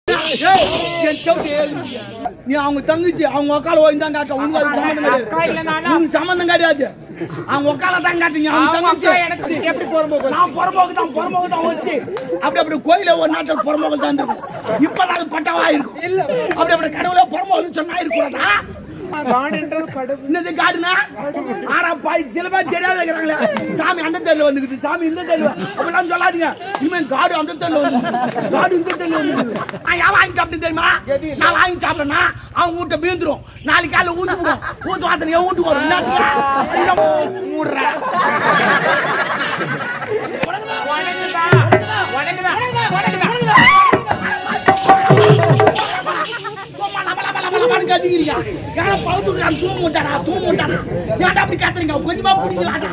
ஏய், என் சவுட்டு ஏறு. நீ அவங்க தங்கச்சி அவங்க உக்கால ஓய்ந்து தான் காட்ட உனக்கு அது சம்மந்தம் அக்கா இல்ல கிடையாது நானா? உனக்கு சம்மந்தம் கிடையாது அவங்க உக்கால தான் காட்டுங்க அவங்க ஆமா, தங்கச்சி அக்கா, எனக்கு எப்படி புறம்போக்கு நான் புறம்போக்கு தான் புறம்போக்கு தான் வச்சு அப்படி அப்படி கோயில ஒரு நாட்டில் புறம்போக்கு தான் இருக்கும் இப்பதான் அது பட்டாவா இருக்கும் இல்ல அப்படி அப்படி கடவுளே புறம்போக்குன்னு சொன்னா இருக்கக்கூடாதா காடுன்றது கடவுள் என்னது காடுனா ஆனா பாய் சில பேர் தெரியாத இருக்கிறாங்களே சாமி அந்த தெருல வந்துக்குது சாமி இந்த தெருல அப்படிலாம் சொல்லாதீங்க இனிமே காடு அந்த தெருல வந்து காடு இந்த தெருல வந்து நான் ஏன் வாங்கி சாப்பிட்டு தெரியுமா நான் வாங்கி சாப்பிடனா அவங்க வீட்டை பீந்துரும் நாளைக்கு காலைல ஊத்து போடும் ஊத்து வாசனை என் வீட்டுக்கு வரும் என்னத்துக்கு? மூடுறேன் வணங்குதா வணங்குதா வணங்குதா சும்மா லப லப லப லபன்னு கத்திக்கிறீங்க. ஏன்னா பகுத்து விட்டு நான் தூங்க மாட்டானா, தூங்க மாட்டானா? ஏன்டா அப்படி கத்துறீங்க? கொஞ்சமா புடிங்களாடா.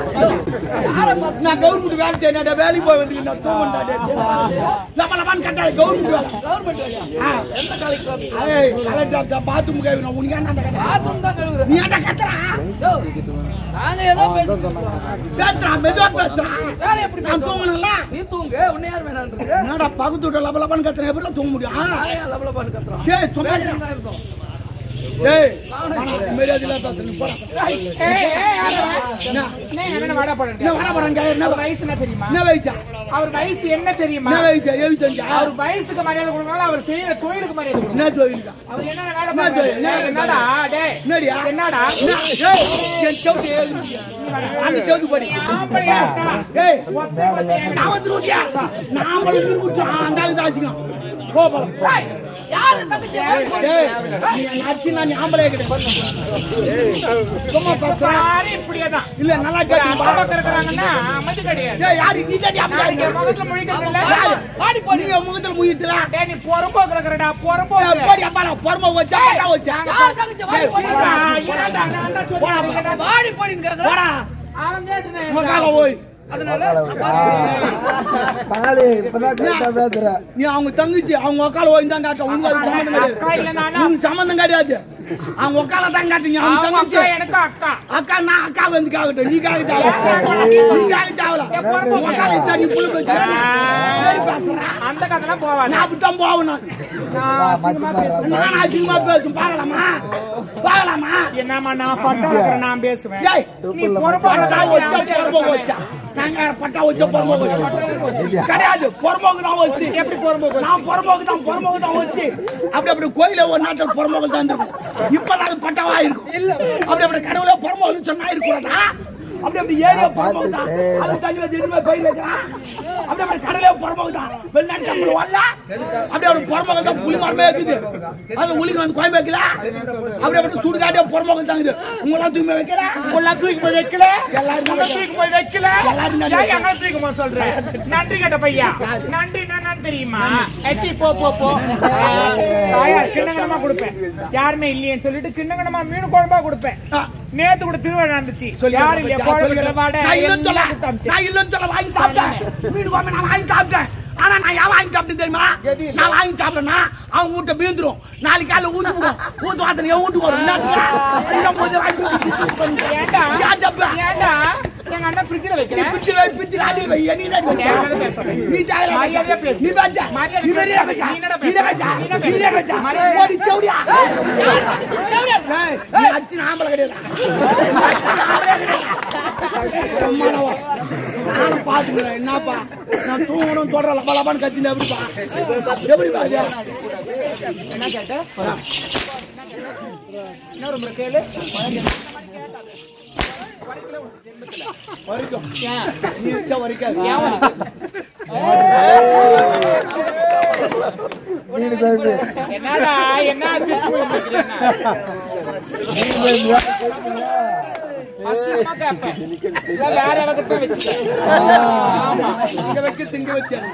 நான் கவர்மெண்ட் வேலை செய்யணும் டேய், வேலைக்கு போய் வந்து நான் தூங்க மாட்டேன் லப லபன்னு கத்தாத கவர்மெண்ட் வேலை ஆ. ஏய், கலெக்டர் தான் bathroom கழுவணும். உனக்கு ஏன்டா அந்த கதை? நீ ஏன்டா கத்துறா? நாங்க ஏதோ பேசிட்டு இருக்கோம். பேசுறா, மெதுவா பேசுறா. வேற எப்படி நான் பேசுவோம்? தூங்கணும்ல? நீ தூங்கு உன்னை யார் வேணான்றது என்னடா பகுத்து விட்டு லப லபன்னு கத்துறேன், எப்படிடா தூங்க முடியும் ஆ? நாங்க ஏன் லபலபான்னு கத்துறோம் டேய், சும்மா இருடா. பேசிட்டு தான் இருந்தோம் டேய், வேணாம், மரியாதை இல்லாத பேசுற, நீ போடா. என்ன? என்ன வாடா போறேன் என்ன வர போறாங்க? என்ன அவர் வயசு என்ன தெரியுமா என்ன வயசா அவர் வயசு என்ன தெரியுமா என்ன வயசா எழுபத்தஞ்சா அவர் வயசுக்கு மரியாதை கொடுக்கணும் அவர் செய்யற தொழிலுக்கு மரியாதை கொடுக்கணும் என்ன தொழில்டா அவர் என்ன வேலை என்ன பார்க்கறாரு? தொழில்? என்ன என்னடா டேய் என்னடியா என்னடா என்ன? ஏய், என் செவுட்டு ஏறு. அந்த செவுத்து படி ஆம்பளையா இருக்கா? ஏய் ஒத்தை ஒத்தையா நான் வந்துருவியா நான் வந்து முடிச்சோம் அந்த ஆளு தாச்சிக்கலாம் போ போலாம் ஏய், யாரு தங்கச்சி ஏய் நீ நடிச்சு நான் ஞாபகம் கிடையாது சும்மா பேசுறா பாரு இப்படியேதான் இல்ல நல்லா ஒரு கேட்டு அப்பா பக்கம் இருக்கிறாங்கன்னா அமைதி கிடையாது ஏய் யாரு நீ தாண்டி நாளைக்கு அப்படி என் முகத்துல முழிக்கிறது இல்ல யாரு? பாடி போடி நீங்க முகத்துல முயத்துல டேய் நீ பொறும்போக்கு இருக்கிறடா பொறும்போக்கு போடி அப்பா நான் பொறுமை வச்சா கட்டா வச்சா யாரு தங்கச்சி வாடி போடி இருடா, இருடா, நான் தான் சொல்றேன். வாடி போடின்னு கேக்குறேன் போடா அவன் கேட்டுனேன். முகால போய் அதனால நான் பாத்துக்கிறேன் பாலு இப்பதான் கரெக்டா பேசுற நீ அவங்க தங்கச்சி அவங்க உக்கால போய் தான் காட்ட உனக்கு அது சம்மந்தம் கிடையாது அக்கா இல்ல நானா? உனக்கு சம்மந்தம் கிடையாது அவங்க உக்கால தான் காட்டுங்க அவங்க அவங்க தங்கச்சி அக்கா எனக்கு அக்கா அக்கா நான் அக்கா வந்து காகட்டும் நீ காக தேவை நீ காக தேவல உக்கால வச்சா நீ புள்ள பேச்சு சரி பேசுறா அந்த கதைலாம் போவாது நான் அப்படித்தான் போவேன் நான் நான் அதிகமா பேசும் பார்க்கலாமா பார்க்கலாமா என்னம்மா நான் பட்டம் இருக்கிறேன் நான் பேசுவேன் டேய் நீ பட்டா வச்சா பொறம்போக்கு பொறுப்பாக வச்சா நாங்க பட்டா வச்சா பொறம்போக்கு வச்சா கிடையாது பொறம்போக்கு தான் வச்சு எப்படி பொறும்போக்கு நான் பொறம்போக்கு தான் பொறம்போக்கு தான் வச்சு அப்படி அப்படி கோயில ஒரு நாட்டில் பொறம்போக்கு தான் இருக்கும் இப்பதான் அது பட்டாவா இருக்கும் இல்ல அப்படி அப்படி கடவுளே பொறம்போக்கு சொன்னா இருக்கக்கூடாதா அப்படி அப்படி ஏரியா பொறம்போக்கு தான் அது தண்ணி வச்சு எதுவுமே பயிர் வைக்கிறான் அப்படி அப்படி கடலே பொறம்போக்கு தான் வெளிநாட்டு கம்பெனி வரல அப்படி அப்படி பொறம்போக்கு தான் புலி மரமே இருக்குது அது உளிக்கு வந்து கோயம் வைக்கல அப்படி அப்படி சுடுகாட்டே பொறம்போக்கு தான் இருக்குது உங்களா தூக்கி வைக்கல உங்களா தூக்கி போய் வைக்கல எல்லாரும் உங்களை தூக்கி போய் வைக்கல எல்லாரும் நன்றி. ஏன் எங்களை தூக்கி போய் சொல்ற நன்றி கேட்ட பையா நன்றி என்னன்னு தெரியுமா எச்சி போ போ போ தாயார் கிண்ணங்கணமா கொடுப்பேன் யாருமே இல்லையேன்னு சொல்லிட்டு கிண்ணங்கணமா மீன் குழம்பா கொடுப்பேன் நேத்து கூட திருவிழா இருந்துச்சு யாரும் இல்லையா குழம்பு வாடை நான் இல்லைன்னு சொல்ல எல்லாம் கொடுத்து அனுப்பிச்சேன். நான் இல்லைன்னு சொல்ல வாங்கி சாப்பிட்டேன் மீன் குழம்பு நான் வாங்கி சாப்பிட்டேன் ஆனா நான் ஏன் வாங்கி சாப்பிட்டேன் தெரியுமா நான் வாங்கி சாப்பிட்டேன்னா அவங்க வீட்டை பீந்துரும் நாளைக்கு காலைல ஊத்து போடும் ஊத்து வாசனை என் வீட்டுக்கு வரும் என்னத்துக்கு? அதுதான் போய் வாங்கி வந்து business பண்ணிட்டேன். ஏன்டா ஏன் தப்பு? ஏன்டா எங்க அண்ணன் ஃப்ரிட்ஜ்ல நீ வைக்கிறேன் பிச்சு வை, பிச்சு ராடி வை, நீ என்ன மரியாதையா பேசுற? பேசு. நீ ஜாகிரதை மரியாதையா பேசு. பேசு. நீ பேசு. மரியாதை நீ வெளியே பேசு. நீ என்னடா நீ பேசு? பேசு. நீ என்ன நீ பேசு? பேசு. மரியாதை. ஓடி தேவடியா. ஏய், நீ அடிச்சு நான் ஆம்பளை கிடையாதா? நீ அடிச்சு நான் ஆம்பளை கிடையாதா? அம்மாடவா. நானும் பாத்துக்கிறேன். என்னப்பா நான் தூங்கணும் சொல்றேன் லப லபான்னு கத்தின எப்படிப்பா எப்படிப்பா அது என்ன கேட்ட இன்னொரு முறை கேளு வரைக்கும் நீ வச்சா வரைக்காது மீன் குழம்பு என்னடா என்ன திருப்பி விழுந்துருச்சு என்ன? அசிங்கமா கேட்பேன். இல்ல வேற பக்கத்துல வச்சுக்க. ஆமா. இங்க வைக்க திங்க வச்சேன்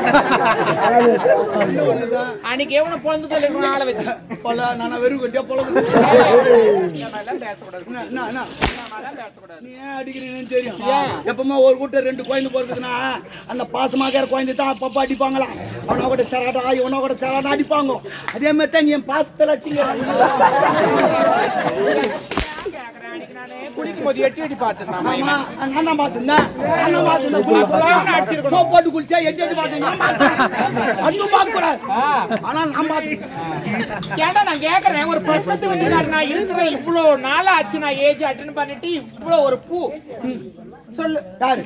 அன்னைக்கு எவனை பொழுது தொழில் ஆளை வச்சு பல நான் வெறும் கட்டியா பொழந்து இந்த மாதிரிலாம் பேசக்கூடாது என்ன, என்ன, என்ன? இந்த மாதிரிலாம் பேசக்கூடாது நீ ஏன் அடிக்கிறீங்கன்னு தெரியும் எப்பவுமே ஒரு கூட்டம் ரெண்டு குழந்தை பிறகுதுன்னா அந்த பாசமாக இருக்கிற குழந்தை தான் அப்பப்பா அடிப்பாங்களா அவனா கூட சராட்டா இவனா கூட சராட்டா அடிப்பாங்க அதே மாதிரி தான் நீ என் பாசத்தில் வச்சுங்க அன்னைக்கு நானு குளிக்கும் போது எட்டி எட்டி பார்த்துருந்தேன் ஆமா, நான் தான் பார்த்திருந்தேன். நான் தான் பார்த்திருந்தேன். குளிக்கலாம். soap போட்டு குளிச்சா எட்டி எட்டி பார்த்தேன். நான் பார்த்தேன். அதுவும் பார்க்கக்கூடாது. ஆனா நான் பார்த்திருக்கேன். ஏன்டா நான் கேக்குறேன் ஒரு பக்கத்து வீட்டுக்காரர் நான் இருக்கிறேன் இவ்வளவு நாள் ஆச்சு நான் ஏஜ் அட்டன் பண்ணிட்டு இவ்வளவு ஒரு பூ சொல்லு யாரு?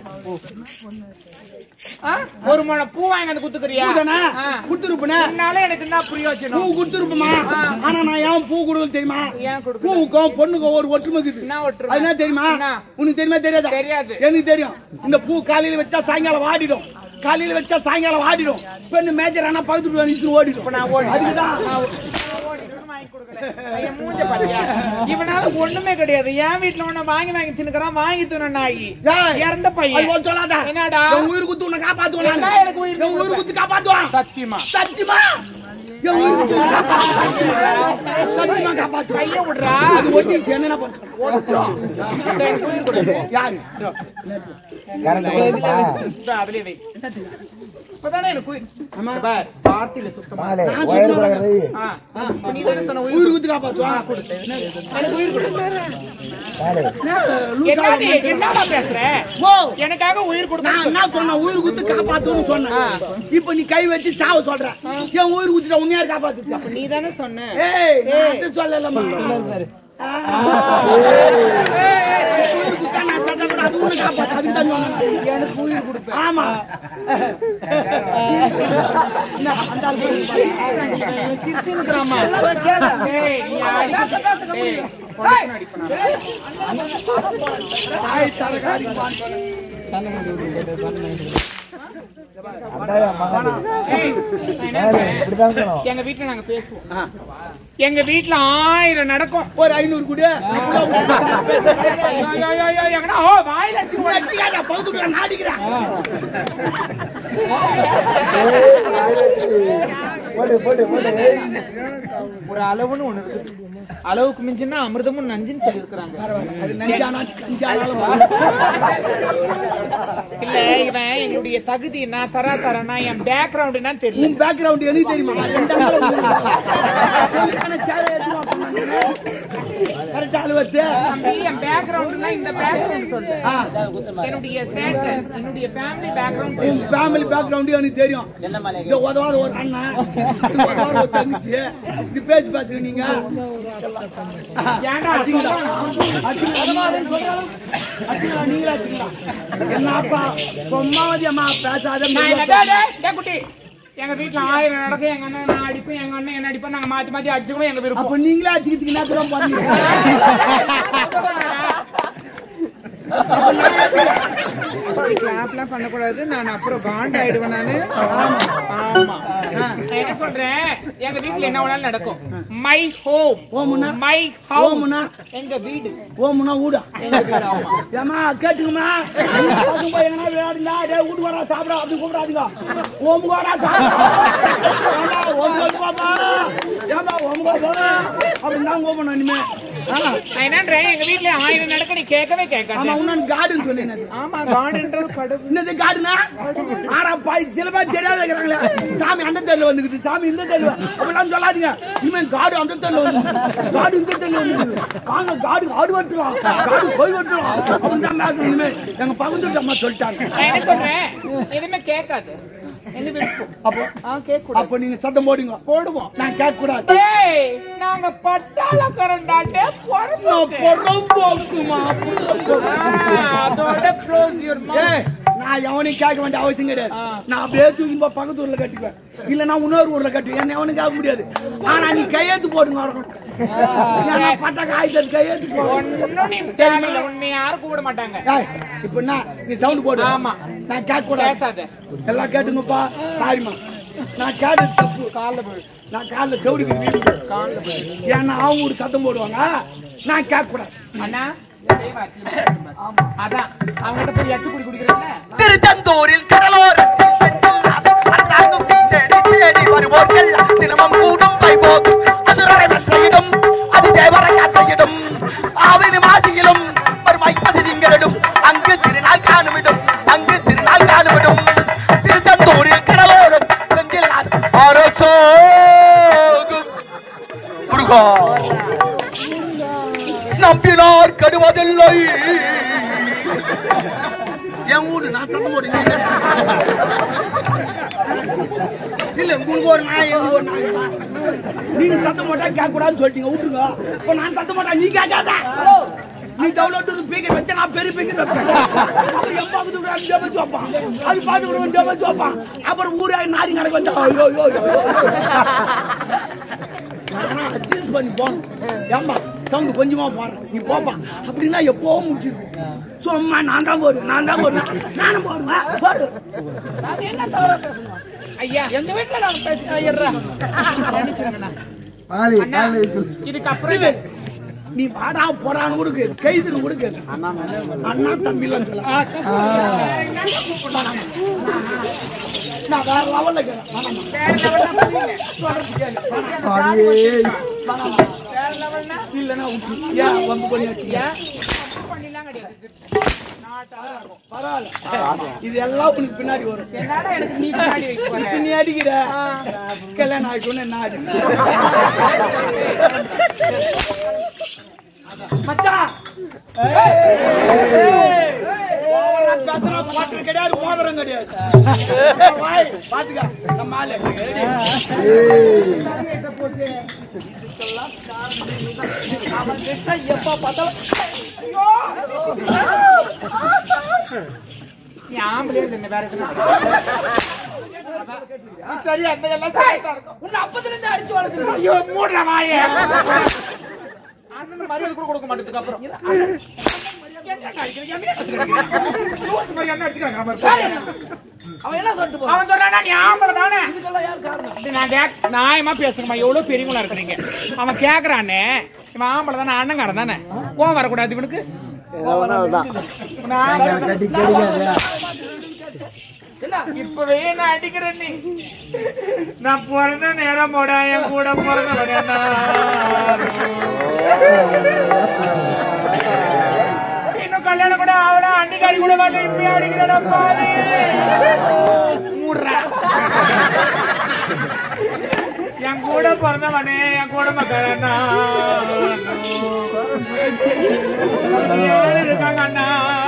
ஆ? ஒரு முளை பூ வாங்கி வந்து குத்துக்கிறியா பூதானே? ஆ. கொடுத்திருப்பனே. உன்னால எனக்கு என்ன பூ பிரயோஜனம் கொடுத்திருப்போமா? ஆனா நான் ஏன் பூ கொடுக்கல தெரியுமா? ஏன் கொடுக்கல? பூவுக்கும் பொண்ணுக்கும் ஒரு ஒற்றுமை இருக்குது. என்ன ஒற்றுமை? அது என்ன தெரியுமா? என்ன? உனக்கு தெரியுமா தெரியாதா? தெரியாது. எனக்கு தெரியும் இந்த பூ காலையில வச்சா சாயங்காலம் வாடிடும் காலையில வச்சா சாயங்காலம் வாடிடும் பெண்ணு மேஜர் ஆனா பக்கத்து வீட்டு ஓடிடும் நான் ஓடி- அதுக்குதான் நான் ஓடி இருக்கணும், வாங்கி கொடுக்கல. என் மூஞ்ச பாத்தியா? இவனால ஒண்ணுமே கிடையாது என் வீட்டுல ஒண்ணு வாங்கி வாங்கி தின்னுக்கிறான் வாங்கி தின்ன நாயி ஏய், இறந்த அது பையன் போல சொல்லாத. என்னடா? என் உயிர் குத்து உன்னை காப்பாத்துவான் என்ன நானு. எனக்கு உயிர் என் உயிர் குத்து காப்பாத்துவான் சத்தியமா சத்தியமா என் உயிர் குத்து உன்னை காப்பாத்துவான். சத்தியமா காப்பாத்துவான் கைய விடுறா அது ஒட்டிடுச்சு என்ன பண்றது இந்த எனக்கு உயிர் கொடு. யாரு கரண்ட் போகுதுமா? இந்தா, அதுலயே வை. இப்பதானே எனக்கு உயிர். ஆமா. இங்க பார், வார்த்தையில சுத்தமா மாலே, நான் ஒயர் சொல்றேன். பலகை வை. ஆ, ஆ, நீ தானே சொன்ன உயிர் உயிர் குத்து காப்பாத்துவான் எனக்கு உயிர் கொடு. மாலே, என்ன, லூசா என்னடி, இருக்கு? என்னடா பேசுற ஓ, எனக்காக உயிர் நான் கொடுத்தா என்ன சொன்னேன் உயிர் குத்து காப்பாத்துன்னு சொன்னேன் இப்ப நீ கை வச்சு சாவ சொல்ற என் உயிர் குத்துட்ட உன்னை யார் காப்பாத்துட்டா நீ தானே சொன்ன ஏய் நான் அது சொல்லலம்மா ஆ. ஏய், உயிர் குத்தா நான் சத்தம் போட, அது உன்னை காப்பாத்து, அதுக்கு தான் சொன்னேன். எனக்கு உயிர் கொடுப்பேன். ஆமா என்ன, அந்த ஆள் போய் சிரிச்சுன்னுக்குறாமா. ஏய், நீ அடிக்க- ஏய், பொண்டாட்டின்னு அடிப்பனா? தாய் தலகாரி பான். அந்தாயா மகன். ஏய், நான் என்ன மாலே, சொல்றேன்? இப்படிதான் இருக்கணும். எங்க வீட்டுல நாங்க பேசுவோம் ஆ. எங்க வீட்டுல ஆயிரம் நடக்கும் ஒரு ஐநூறு கொடு ஐயோ, ஐயோ, ஐயோ, ஐயோ, எங்கடா? ஓ, வாயில வச்சுக்க போறேன். வச்சுக்காத, பகுத்துட்டு நான் அடிக்கிறேன் போடு, போடு, போடு. ஒரு அளவுன்னு ஒண்ணு இருக்கு அளவுக்கு மிஞ்சினா அமிர்தமும் நஞ்சுன்னு சொல்லியிருக்கிறாங்க அது நஞ்சானா கஞ்சானாலும் இல்ல இவன் எங்களுடைய தகுதி என்ன தரா தரனா என் பேக்ரவுண்ட் என்னன்னு தெரியல உன் பேக்ரவுண்ட் எனக்கு தெரியுமா ரெண்டு அங்கலம் சொல்லிக்கான சேர கரெக்டா அழுவத்து தம்பி, என் பேக்ரவுண்ட்னா இந்த பேக்ரவுண்ட் சொல்லு என்னுடைய status, என்னுடைய ஃபேமிலி பேக்ரவுண்ட் உன் ஃபேமிலி பேக்ரவுண்ட் எனக்கு தெரியும் இந்த உதவாத ஒரு அண்ணன் இந்த உதவாத ஒரு தங்கச்சி இது பேச்சு பேசுங்க நீங்க ஏன்டா அடிச்சுங்களா? சொல்றேன்? அடிச்சுங்களா? அடிச்சுங்களா? நீங்களா அடிச்சுங்களா? என்னப்பா பொம்மாவதி அம்மா பேசாத நான் என்ன டேய், டேய், டேய் குட்டி எங்க வீட்டுல ஆயிரம் நடக்கும் எங்க அண்ணன் நான் அடிப்பேன் எங்க அண்ணன் என்ன அடிப்பேன் நாங்க மாத்தி மாத்தி அடிச்சுக்கணும் எங்க விருப்பம் அப்ப நீங்களே அடிச்சுக்கிறதுக்கு நேரத்துல பண்ணீங்க கிளாப்லாம் பண்ணக்கூடாது நான் அப்புறம் காண்ட் ஆயிடுவேன் நானு ஆமா நான் என்ன சொல்றேன் எங்க வீட்டுல என்ன வேணாலும் நடக்கும் மை ஹோம் ஓமுன்னா? மை ஹோம் ஓமுன்னா? எங்க வீடு ஓமுனா ஊடா எங்க வீடு ஆமா ஏமா கேட்டுக்கமா பக்கம் போய் எங்கன்னா விளையாடுங்க டேய் வீட்டுக்கு வரா சாப்பிட அப்படி கூப்பிடாதீங்க ஓமுக்கு வரா சாப்பிட ஏமா ஓமுக்கு பாப்பா ஏமா ஓமுக்கு போவா அப்படின்னு தான் ஓமணும் இனிமே ஆ, நான் என்னன்றேன் எங்க வீட்டுல ஆயிரம் நடக்க நீ கேட்கவே ஆமா கேட்காது உன்னு கார்டன் சொன்னேன் ஆமா காண்டுன்றது கடவுள் என்னது கார்டனா ஆனா பாய் சில பேர் தெரியாத இருக்கிறாங்களே சாமி அந்த தெருல வந்துக்குது சாமி இந்த தெருல அப்படிலாம் சொல்லாதீங்க இனிமே காடு அந்த தெருல வந்து காடு இந்த தெருல வந்து வாங்க காடு காடு வெட்டுறோம் காடு போய் வெட்டுறோம் அப்படின்னு தான் பேசணும் இனிமே எங்க பகுதி அம்மா சொல்லிட்டாங்க நான் என்ன சொல்றேன் எதுவுமே கேட்காது எங்க விருப்பம் அப்போ ஆ கேட்க கூடாது அப்ப நீங்க சத்தம் போடுங்க போடுவோம் நான் கேட்க கூடாது ஏய் நாங்க பட்டாளக்காரன்டாட்டே பொறுப்போக்கு புறம்போக்குமா அதோட க்ளோஸ் யுவர் ஏய் நான் எவனையும் கேட்க வேண்டிய அவசியம் கிடையாது நான் அப்படியே தூக்கி போய் பக்கத்து ஊர்ல கட்டிக்குவேன் இல்ல நான் இன்னொரு ஊர்ல கட்டுவேன் என்ன எவனும் கேட்க முடியாது ஆனா நீ கையெழுத்து போடுங்க வரணும் ஏன்னா பட்ட காய்ச்சல் கையெழுத்து போடணும் ஒன்னும் நீ தேவையில்ல உன்னை யாரும் கூப்பிட மாட்டாங்க ஏய், இப்ப என்ன நீ சவுண்ட் போடு ஆமா. நான் கேட்க கூடாது பேசாத எல்லாம் கேட்டுங்கப்பா சாரிம்மா நான் கேட்டு தப்பு காலில் போடு நான் காலில் செவடி காலில் ஏன்னா அவங்க ஒரு சத்தம் போடுவாங்க நான் கேட்க கூடாது அண்ணா அதான் அவங்ககிட்ட போய் எச்சு குடி குடிக்கிறீங்களா திருச்செந்தூரில் கடலோரத்தில் அரசாங்கம் தேடி தேடி வருவோர்கள் தினமும் கூடும் வைபோகும் அதுரரை வெற்றையிடும் அது தேவர காற்றையிடும் ஆவினி மாதியிலும் வரும் ஐம்பது திங்களிடும் அங்கு திருநாள் காணுமிடும் அங்கு திருநாள் காணுமிடும் திருச்செந்தூரில் கடலோரம் செந்தில் ஆரோசோகும் முருகா நம் அனுப்பினார் கடுவதில்லை என் வீடு நான் சத்தம் போடு நீங்க இல்ல உங்களுக்கு ஒரு நாய் எங்களுக்கு ஒரு நாய் தான். நீங்க சத்தம் போட்டா கேட்க கூடாதுன்னு சொல்லிட்டீங்க விட்டுருங்க இப்ப நான் சத்தம் போட்டா நீ கேட்காத நீ டவுன்லோட் ஸ்பீக்கர் வச்ச நான் பெரிய ஸ்பீக்கர் வைப்பேன் அப்புறம் என் பக்கத்து கூட அந்த வச்சு வைப்பான் அது பார்த்து கூட இந்த வச்சு வைப்பான் அப்புறம் ஊரே நாரி நடக்க வந்தா ஐயோ ஐயோ ஐயோ. ஆனா அட்ஜஸ்ட் பண்ணி போகணும் ஏம்பா சவுண்ட் கொஞ்சமா போடுறேன் நீ போப்பா அப்படின்னா எப்போ முடிச்சிருக்கும் சும்மா நான் தான் போடுவேன் நான் தான் போடுவேன் நானும் போடுவேன் போடு நாங்க என்ன தவறா பேசணும் ஐயா எங்க வீட்டுல நாங்க பேசி ஐயர்ரா மன்னிச்சிருங்கண்ணா பாலி பாலி சொல்லு இதுக்கப்புறம் இது, நீ வாடா போறான்னு கொடுக்கு கைதுன்னு கொடுக்கு அண்ணா தம்பிலாம் சொல்ல நான் வேற லெவல்ல கேட்கிறேன் வேணாம்மா. வேற லெவல்ல பண்ணுவீங்க. சொல்றது கேளு. வேணாம். சுவாமியே வேணாம்மா. வேற லெவல்னா இல்லைன்னா விட்டு ஏன் வந்து பண்ணி வச்சுக்க பண்ணிலாம் கிடையாது நான் டவரா இருக்கும் பரவாயில்ல இது எல்லாம் உனக்கு பின்னாடி வரும் என்னடா எனக்கு நீ பின்னாடி வைக்க போற இப்ப நீ அடிக்கிற கல்யாணம் ஆகிக்கணும் என்ன அடி மச்சான் ஓவரா பேசுனா குவார்டர் கிடையாது மோதிரம் கிடையாது வாய் பாத்துக்க நம்ம ஆளு அவன் கிட்ட எப்ப பார்த்தாலும் நீ ஆம்பளையே இல்லை வேற எதுனா சரி அந்த எல்லாம் கரெக்டா இருக்கும் உன்னை அப்பத்துல இருந்து அடிச்சு வளர்த்துருக்கோம் ஐயோ மூடுற வாயே அண்ணன் மரியாதை கூட கொடுக்க மாட்டதுக்கு அப்புறம் என்னடா இது? என் மீது கத்துக்கிறீங்க? லூசு மாதிரி என்ன வச்சுக்கிறாங்க பாரு. அவன் என்ன சொல்லிட்டு போறான் அவன் சொன்னா நீ ஆம்பளை தானே இதுக்கெல்லாம் யார் காரணம் இது நான் கேக் நியாயமா பேசுங்கம்மா எவ்வளவு பெரியவங்களா இருக்கிறீங்க அவன் கேக்குறானே இவன் ஆம்பளை தானே அண்ணங்காரன் தானே கோவம் வரக்கூடாது இவனுக்கு இவன் ஆம்பளை தானே. கட்டி கடிக்காத என்ன இப்பவே நான் அடிக்கிறேன் நீ நான் பிறந்த நேரம் போட என் கூட பிறந்தவனே இன்னும் கல்யாணம் கூட அவள அன்னிக்காரி கூட மாட்டேன் இப்பயே அடிக்கிறேன் பாரு மூடுறா என் கூட பிறந்தவனே என் கூட மக்கள் இருக்காங்க அண்ணா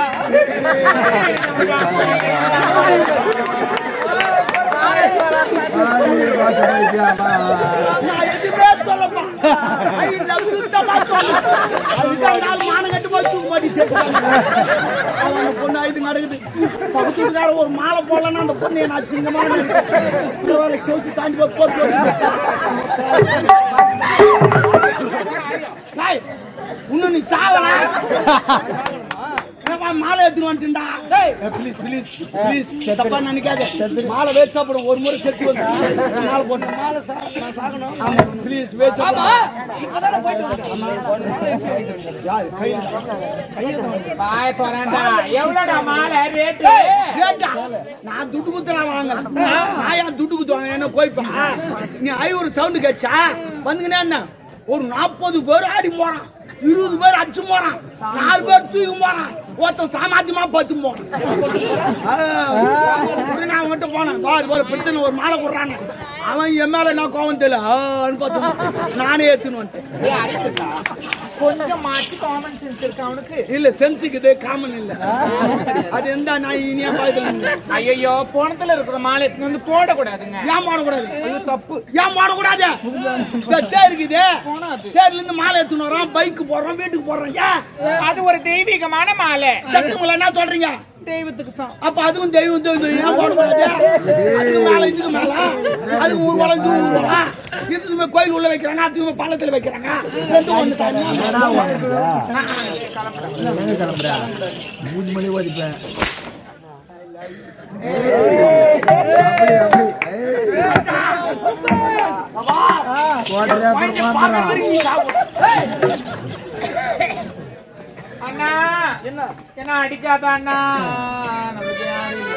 பாலி வாசனை வைக்கலாமா நான் எதுவுமே சொல்லப்பா ஐயோ, நான் சுத்தமா சொல்ல அதுதான் நாலு மானம் கட்டு போய் தூக்கு மாட்டி சேர்த்துட்டாங்க அவன் அந்த பொண்ணு இது நடக்குது பக்கத்து வீட்டுக்கார ஒரு மாலை போடலன்னா அந்த பொண்ணு நான் சிங்கமான வேலை செவுத்து தாண்டி போய் போட்டு டேய், இன்னும் நீ சாவல என்னப்பா, மாலை எடுத்துட்டு வந்துட்டா ப்ளீஸ் ப்ளீஸ் ப்ளீஸ் தப்பா நினைக்காத மாலை வேஸ்ட் சாப்பிடும் ஒரு முறை செத்து வந்து மாலை போட்டு மாலை சா- நான் சாகணும் ஆமா ப்ளீஸ் வேஸ்ட் ஆமா இப்பதானே போயிட்டு வந்தேன். யாரு கையில் பாய தோறாண்டா எவ்வளோடா மாலை ரேட்டு கேட்டா நான் துட்டு குத்துறா வாங்க நான் ஏன் துட்டு குத்துவாங்க என்ன கோய்ப்பா நீ ஐநூறு சவுண்டு கேச்சா வந்துக்கினே என்ன ஒரு நாற்பது பேர் ஆடி போறான் இருபது பேர் அடிச்சு போறான் நாலு பேர் தூக்கி போறான் ஒருத்தன் சாமாத்தியமா பத்து போறான் ஆ, உடனே நான் மட்டும் போனேன் பாரு பாரு பிரச்சனை ஒரு மாலை கொடுறான்னு அவன் என் மேல என்ன கோவம் தெரியல ஆன்னு பார்த்து நானே எடுத்துன்னு வந்துட்டேன் கொஞ்சம் மாச்சு காமன் சென்ஸ் இருக்கு அவனுக்கு இல்ல சென்ஸுக்குது காமன் இல்ல அது எந்த நான் இனியா பாய்க்கலாம் ஐயோ போனத்துல இருக்கிற மாலை எடுத்துன்னு வந்து போடக்கூடாதுங்க ஏன் போடக்கூடாது ஐயோ தப்பு ஏன் போடக்கூடாது இந்த தேர் இருக்குது தேர்ல இருந்து மாலை எடுத்துன்னு வரோம் பைக் போடுறோம் வீட்டுக்கு போடுறோம் ஏன் அது ஒரு தெய்வீகமான மாலை சட்டுங்கள என்ன சொல்றீங்க தெய்வத்துக்கு சம் அப்ப அதுவும் தெய்வம் தெய்வம் ஏன் போடக்கூடாது அதுக்கு மேல இதுக்கு மேல அதுக்கு ஊர்வலம் இது ஊர்வலம் இதுக்கு கோயில் உள்ள வைக்கிறாங்க அதுக்கு பள்ளத்துல வைக்கிறாங்க ரெண்டும் ஒண்ணு தனியா. என்னடா உனக்கு? எங்க கிளம்புற மூணு மணி ஓடிப்பேன் அப்படி அப்படி ஏய். போடுறே அப்புறம் மாத்துறான் நீ சாப்பிடு. அண்ணா என்ன என்ன அடிக்காத அண்ணா நமக்கு யாரும்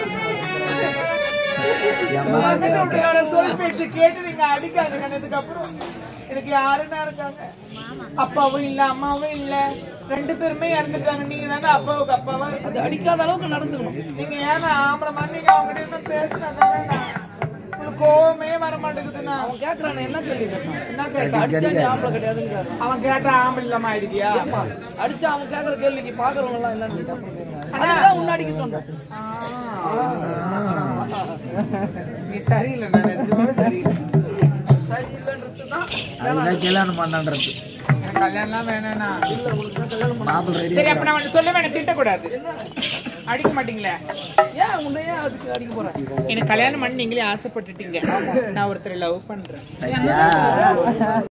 எம்மா, வீட்டுக்கார சொல் பேச்சு கேட்டு நீங்க அடிக்காதுங்க அப்புறம் எனக்கு யாருன்னா இருக்காங்க அப்பாவும் இல்ல அம்மாவும் இல்ல ரெண்டு பேருமே இறந்துட்டாங்க நீங்க தாங்க அப்பாவுக்கு அப்பாவா இருக்கு அது அடிக்காத அளவுக்கு நடந்துக்கணும் நீங்க ஏன்னா ஆம்பளை மாதிரி நீங்க அவங்க கிட்ட பேசினா தானே நான் அவனுக்கு கோவமே வர மாட்டேங்குதுண்ணா அவன் கேக்குறானே என்ன கேள்வி கேட்டான் என்ன கேட்டா அடிச்சா நீ ஆம்பளை கிடையாதுன்னு கேக்குறான். அவன் கேட்டா ஆம்பளை இல்லாம ஆயிடுதியா அடிச்சா அவன் கேக்குற கேள்விக்கு பாக்குறவங்க எல்லாம் என்னன்னு கேட்பாங்க. அதுதான் உன்னை அடிக்க சொன்னேன். நீ சரியில்லை நான் நிஜமாவே சரியில்லை சரியில்லைன்றதுதான் அதுதான் கல்யாணம் பண்ணான்றது எனக்கு கல்யாணம்லாம் வேணாண்ணா இல்ல, உனக்கு தான் கல்யாணம் பண்ண- மாப்பிள்ளை ரெடி சரி அப்ப நான் உன்னை சொல்ல வேணாம் திட்டக்கூடாது அடிக்க மாட்டீங்களே ஏன் உன்னை ஏன் அதுக்கு அடிக்க போறேன் எனக்கு கல்யாணம் பண்ணி நீங்களே ஆசைப்பட்டுட்டீங்க நான் ஒருத்தரை லவ் பண்றேன் ஐயா